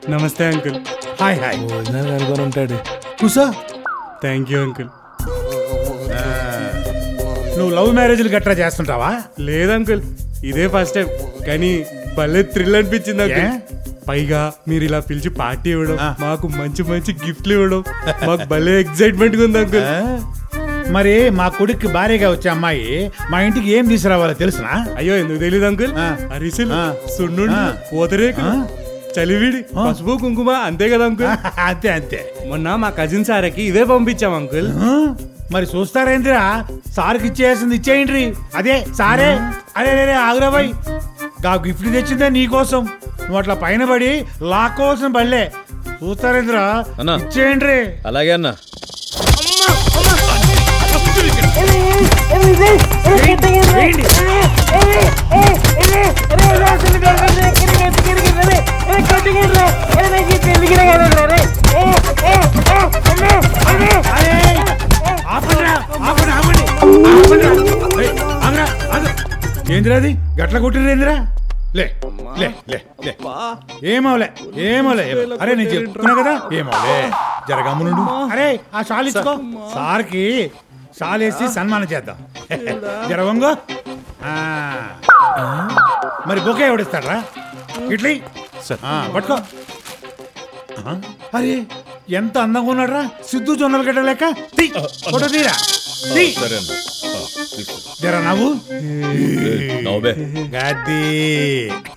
నమస్తే uncle hi hi భోజనాలు అనుకొని ఉంటాడు కూసో థ్యాంక్ యూ అంకుల్ నువ్వు లవ్ మ్యారేజ్లు గట్రా చేస్తుంటావా లేదు అంకుల్ ఇదే ఫస్ట్ టైం కానీ భలే థ్రిల్ అనిపించింది అంకుల్ ఏ? పైగా మీరు ఇలా పిలిచి పార్టీ ఇవ్వడం ఆ. మాకు మంచి మంచి గిఫ్ట్లు ఇవ్వడం మాకు భలే ఎక్సైట్మెంట్ గా ఉంది అంకుల్ ఆ? మరి మా కొడుక్కి భార్యగా వచ్చే అమ్మాయి మా ఇంటికి ఏం తీసుకురావాలో తెలుసునా అయ్యో ఎందుకు తెలియదు అంకుల్ ఆ. అరిసెలు ఆ. సున్నుండి ఆ. పూతరేకులు ఆ. చలివిడి పసుపు కుంకుమ అంతే కదా అంకుల్ అంతే అంతే మొన్న మా కజిన్ సారకి ఇవే పంపించాం అంకుల్ ఆ? మరి చూస్తారేంటిరా సార్కి ఇచ్చేసింది ఇచ్చేయండి అదే సారే అరే రే ఆగురాబాయ్ గా గిఫ్ట్ తెచ్చిందే నీకోసం నువ్వు అట్లా పైన పడి లాక్కోవాల్సిన బళ్ళే చూస్తారేంద్రా అన్నా. ఇచ్చేయండి అలాగే అన్న అరే! ఆపండ్రా! ఆపండి, ఆపండి! ఆపండ్రా! ఏయ్, ఆగురా, ఆగు. ఏందిరా అది గట్ల కొట్టిరేందిరా లే లే లే లే ఏమవలే ఏమవలే అరే నేను చెప్తున్నా కదా ఏమవలే జరగమ్మునుండు అరే ఆ షాల్ ఇచ్చుకో సార్కి షాల్ వేసి సన్మానం చేద్దాం జరగంగో మరి బొకే ఎవడిస్తాడ్రా ఇట్లీ ఆ, పట్టుకో ఆ, అరే ఎంత అందంగా ఉన్నాడ్రా సిద్ధు జొన్నలు గడ్డ లెక్క తీ, ఫోటో తీరా తీ. సరే అన్న ఆ, తీసుకో. జర నవ్వు ఏయ్, నవ్వే గది